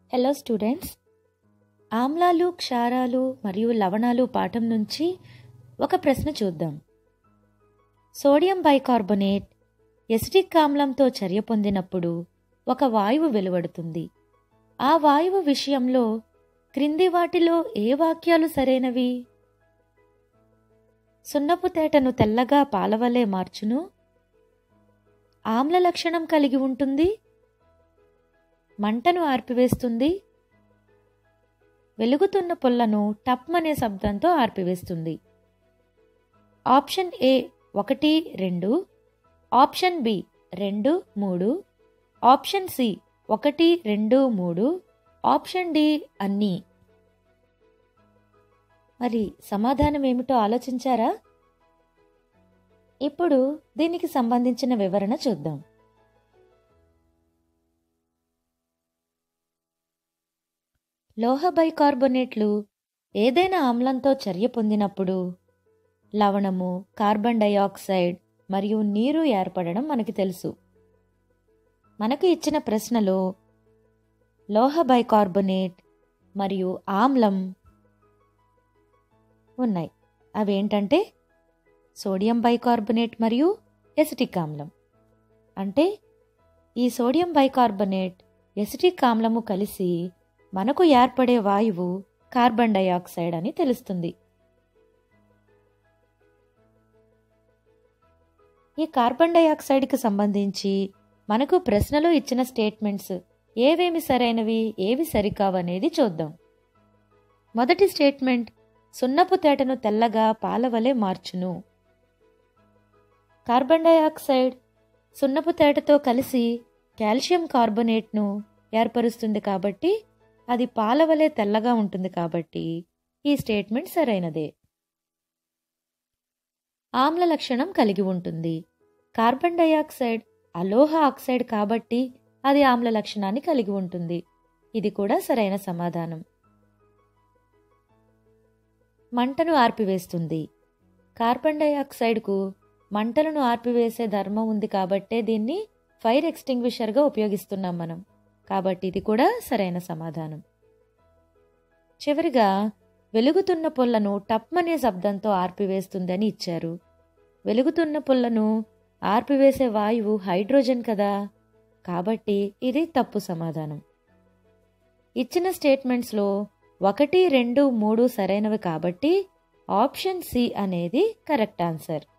hello students ఆమ్లాలు క్షారాలు మరియు లవణాలు పాఠం నుంచి ఒక ప్రశ్న చూద్దాం సోడియం బైకార్బోనేట్ ఎసిటిక్ ఆమ్లంతో చర్య పొందినప్పుడు ఒక వాయువు వెలువడుతుంది ఆ వాయువు విషయంలో క్రింది వాటిలో ఏ వాక్యాలు సరైనవి సున్నపు తేటను తెల్లగా పాలవలే మార్చును ఆమ్ల లక్షణం కలిగి ఉంటుంది మంటను ఆర్పివేస్తుంది వెలుగుతున్న పుల్లను టప్ అనే శబ్దంతో ఆర్పివేస్తుంది ఆప్షన్ ఏ ఒకటి రెండు ఆప్షన్ బి రెండు మూడు ఆప్షన్ సి ఒకటి రెండు మూడు ఆప్షన్ డి అన్నీ మరి సమాధానం ఏమిటో ఆలోచించారా ఇప్పుడు దీనికి సంబంధించిన వివరణ చూద్దాం లోహ బైకార్బోనేట్లు ఏదైనా ఆమ్లంతో చర్య పొందినప్పుడు లవణము కార్బన్ డయాక్సైడ్ మరియు నీరు ఏర్పడడం మనకి తెలుసు మనకు ఇచ్చిన ప్రశ్నలో లోహ బైకార్బోనేట్ మరియు ఆమ్లం ఉన్నాయి అవేంటంటే సోడియం బైకార్బోనేట్ మరియు ఎసిటిక్ ఆమ్లం అంటే ఈ సోడియం బైకార్బోనేట్ ఎసిటిక్ ఆమ్లము కలిసి మనకు ఏర్పడే వాయువు కార్బన్ డయాక్సైడ్ అని తెలుస్తుంది ఈ కార్బన్ డయాక్సైడ్కి సంబంధించి మనకు ప్రశ్నలో ఇచ్చిన స్టేట్మెంట్స్ ఏవేమి సరైనవి ఏవి సరికావనేది చూద్దాం మొదటి స్టేట్మెంట్ సున్నపు తేటను తెల్లగా పాలవలే మార్చును కార్బన్ డయాక్సైడ్ సున్నపు తేటతో కలిసి కాల్షియం కార్బోనేట్ను ఏర్పరుస్తుంది కాబట్టి అది పాలవలే తెల్లగా ఉంటుంది కాబట్టి ఈ స్టేట్మెంట్ సరైనదే ఆమ్ల లక్షణం కలిగి ఉంటుంది కార్బన్ డయాక్సైడ్ అలోహ ఆక్సైడ్ కాబట్టి అది ఆమ్ల లక్షణాన్ని కలిగి ఉంటుంది ఇది కూడా సరైన సమాధానం మంటను ఆర్పివేస్తుంది కార్బన్ డయాక్సైడ్కు మంటలను ఆర్పివేసే ధర్మం ఉంది కాబట్టే దీన్ని ఫైర్ ఎక్స్టింగ్విషర్గా ఉపయోగిస్తున్నాం మనం కాబట్టి ఇది కూడా సరైన సమాధానం చివరిగా వెలుగుతున్న పుల్లను టప్మనే శబ్దంతో ఆర్పివేస్తుందని ఇచ్చారు వెలుగుతున్న పుల్లను ఆర్పివేసే వాయువు హైడ్రోజన్ కదా కాబట్టి ఇది తప్పు సమాధానం ఇచ్చిన స్టేట్మెంట్స్లో ఒకటి రెండు మూడు సరైనవి కాబట్టి ఆప్షన్ సి అనేది కరెక్ట్ ఆన్సర్